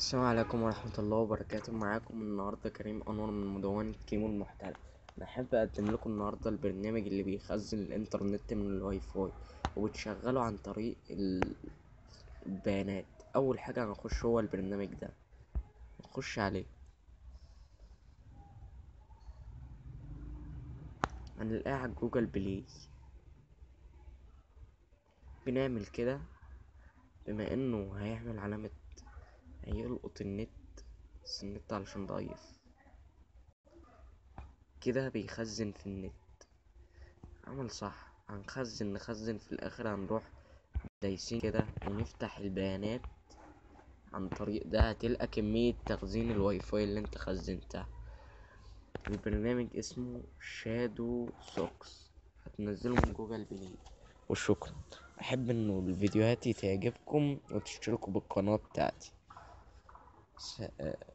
السلام عليكم ورحمة الله وبركاته معاكم النهاردة كريم أنور من مدونة كيمو المحتل بحب أقدم لكم النهاردة البرنامج اللي بيخزن الإنترنت من الواي فاي وبتشغله عن طريق ال- البيانات أول حاجة هنخش هو البرنامج ده نخش عليه هنلاقيه على جوجل بلاي بنعمل كده بما إنه هيعمل علامة هيلقط النت بس النت علشان ضعيف كده بيخزن في النت عمل صح هنخزن نخزن في الاخر هنروح دايسين كده ونفتح البيانات عن طريق ده هتلقى كمية تخزين الواي فاي اللي انت خزنتها البرنامج اسمه شادو سوكس هتنزله من جوجل بلاي وشكرا احب انه الفيديوهات تعجبكم وتشتركوا بالقناة بتاعتي س-